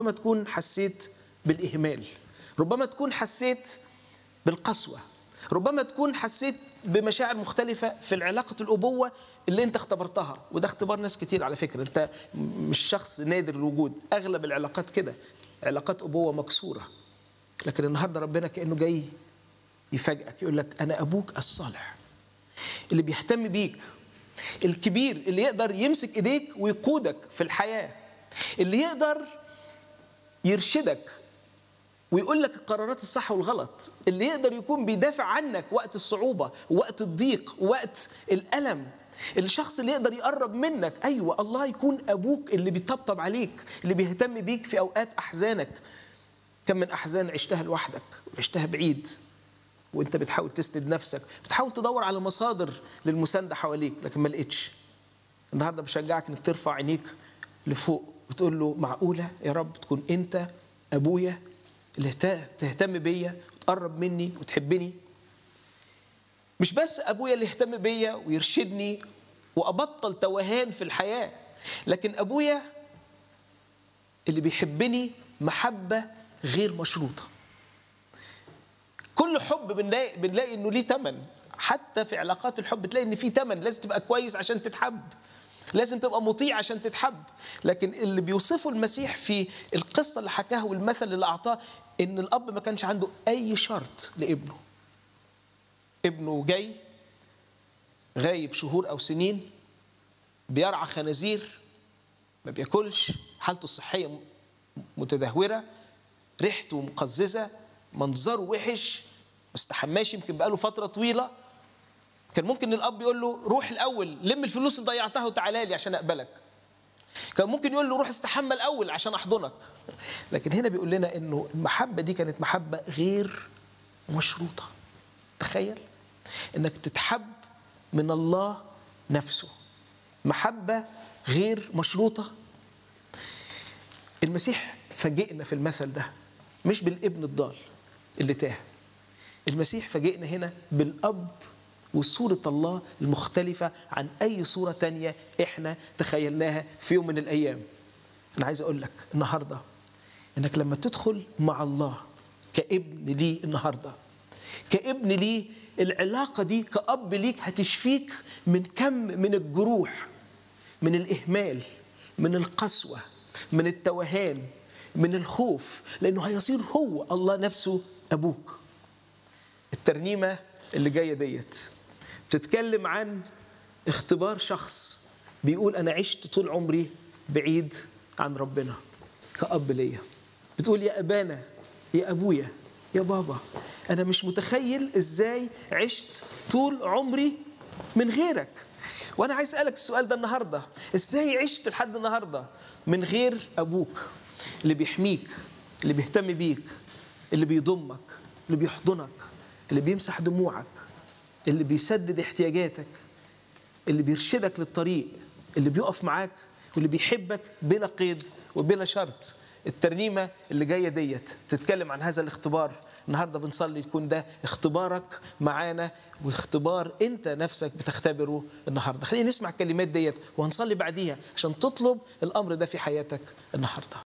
ربما تكون حسيت بالإهمال ربما تكون حسيت بالقسوة ربما تكون حسيت بمشاعر مختلفة في العلاقة الأبوة اللي أنت اختبرتها وده اختبار ناس كتير على فكرة أنت مش شخص نادر الوجود أغلب العلاقات كده علاقات أبوة مكسورة لكن النهاردة ربنا كأنه جاي يفاجئك يقول لك أنا أبوك الصالح اللي بيهتم بيك الكبير اللي يقدر يمسك إيديك ويقودك في الحياة اللي يقدر يرشدك ويقول لك القرارات الصح والغلط اللي يقدر يكون بيدافع عنك وقت الصعوبة وقت الضيق وقت الألم الشخص اللي يقدر يقرب منك أيوة الله يكون أبوك اللي بيطبطب عليك اللي بيهتم بيك في أوقات أحزانك كم من أحزان عشتها لوحدك وعشتها بعيد وانت بتحاول تسند نفسك بتحاول تدور على مصادر للمساندة حواليك لكن ما لقيتش النهارده بشجعك انك ترفع عينيك لفوق وتقول له معقولة يا رب تكون انت ابويا اللي تهتم بيا وتقرب مني وتحبني مش بس ابويا اللي يهتم بيا ويرشدني وابطل توهان في الحياه لكن ابويا اللي بيحبني محبه غير مشروطه كل حب بنلاقي بنلاقي انه ليه ثمن حتى في علاقات الحب تلاقي ان في ثمن لازم تبقى كويس عشان تتحب لازم تبقى مطيع عشان تتحب لكن اللي بيوصفه المسيح في القصه اللي حكاها والمثل اللي اعطاه ان الاب ما كانش عنده اي شرط لابنه ابنه جاي غايب شهور او سنين بيرعى خنازير ما بياكلش حالته الصحيه متدهوره ريحته مقززه منظره وحش ما استحماش يمكن بقاله فتره طويله كان ممكن الاب يقول له روح الاول لم الفلوس اللي ضيعتها وتعالى لي عشان اقبلك كان ممكن يقول له روح استحمى الاول عشان احضنك لكن هنا بيقول لنا انه المحبه دي كانت محبه غير مشروطه تخيل انك تتحب من الله نفسه محبه غير مشروطه المسيح فاجئنا في المثل ده مش بالابن الضال اللي تاه المسيح فاجئنا هنا بالاب وصورة الله المختلفة عن أي صورة تانية إحنا تخيلناها في يوم من الأيام أنا عايز أقول لك النهاردة إنك لما تدخل مع الله كابن ليه النهاردة كابن ليه العلاقة دي كأب ليك هتشفيك من كم من الجروح من الإهمال من القسوة من التوهان من الخوف لأنه هيصير هو الله نفسه أبوك الترنيمة اللي جاية ديت بتتكلم عن اختبار شخص بيقول أنا عشت طول عمري بعيد عن ربنا كأب ليا بتقول يا أبانا يا أبويا يا بابا أنا مش متخيل إزاي عشت طول عمري من غيرك وأنا عايز أسألك السؤال ده النهاردة إزاي عشت لحد النهاردة من غير أبوك اللي بيحميك اللي بيهتم بيك اللي بيضمك اللي بيحضنك اللي بيمسح دموعك اللي بيسدد احتياجاتك اللي بيرشدك للطريق اللي بيقف معاك واللي بيحبك بلا قيد وبلا شرط الترنيمة اللي جاية ديت بتتكلم عن هذا الاختبار النهاردة بنصلي يكون ده اختبارك معانا واختبار انت نفسك بتختبره النهاردة خلينا نسمع الكلمات ديت وهنصلي بعديها عشان تطلب الأمر ده في حياتك النهاردة